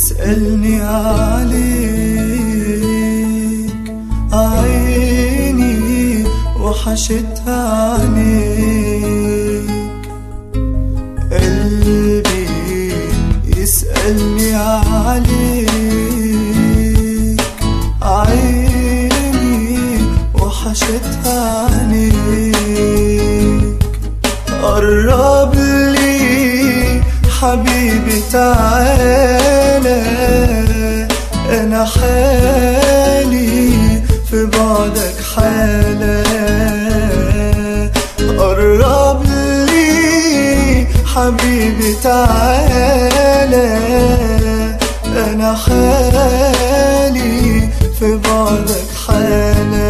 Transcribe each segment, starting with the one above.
يسألني عليك عيني وحشتها عليك قلبي يسألني عليك عيني وحشتها عليك قرب لي حبيبي تعالى انا حالي في بعدك حالة قرب لي حبيبي تعالى انا حالي في بعدك حالة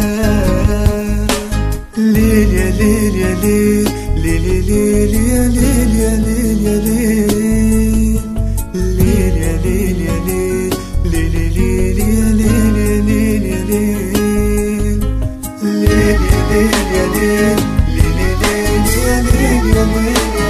ليل يا ليل يا ليل ليل ليل يا ليل يا ليل يا ليل ليل يا ليل يا ليل ليل ليل يا ليل يا ليل يا ليل ليل يا ليل يا ليل ليل ليل يا ليل يا ليل يا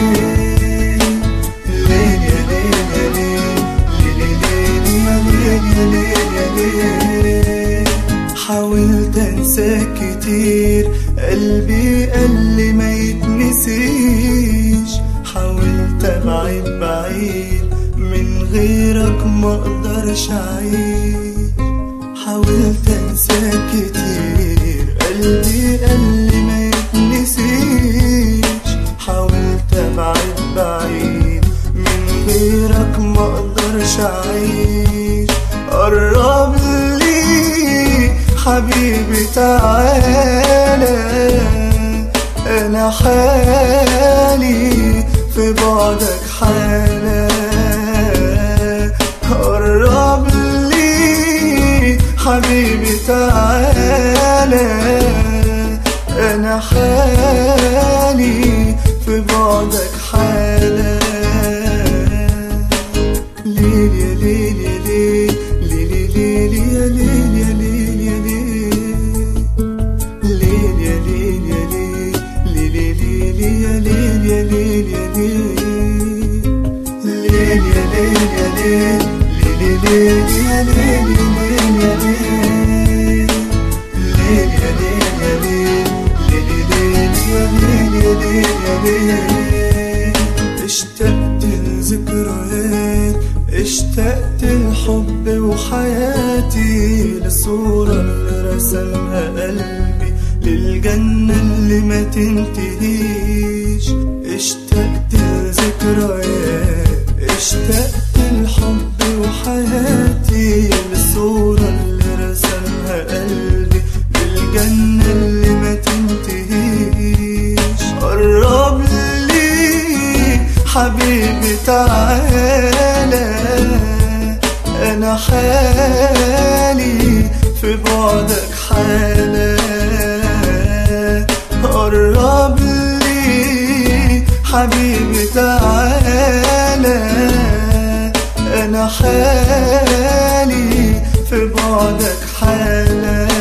ليل ليل يا ليل يا ليل ليل ليل يا ليل يا ليل يا ليل حاولت انساك كتير قلبي قال لي ما يتنسيش حاولت ابعد بعيد من غيرك ما اقدرش اعيش حاولت انساك كتير قلبي قال لي ما يتنسيش حاولت ابعد بعيد من غيرك ما اقدرش اعيش قرب لي حبيبي تعالى انا حالي في بعدك حالة قرب لي حبيبي تعالى انا حالي في بعدك حالة ليل يا ليل يا ليل ليل ليل يا ليل يا ليل يا ليل ليل يا ليل يا ليل ليل ليل يا ليل يا ليل يا ليل ليل يا ليل يا ليل ليل ليل يا ليل يا ليل يا ليل ليل يا ليل يا ليل ليل ليل يا ليل يا ليل يا ليل اشتقت لذكريات اشتقت لحب وحياتي للصورة اللي رسمها قلبي للجنة اللي ما تنتهيش اشتقت لذكريات اشتقت لحب وحياتي للصورة اللي رسمها قلبي للجنة اللي ما تنتهيش قرب لي حبيبي تعالى انا حالي في بعدك حالة قرب لي حبيبي تعالى انا حالي في بعدك حالة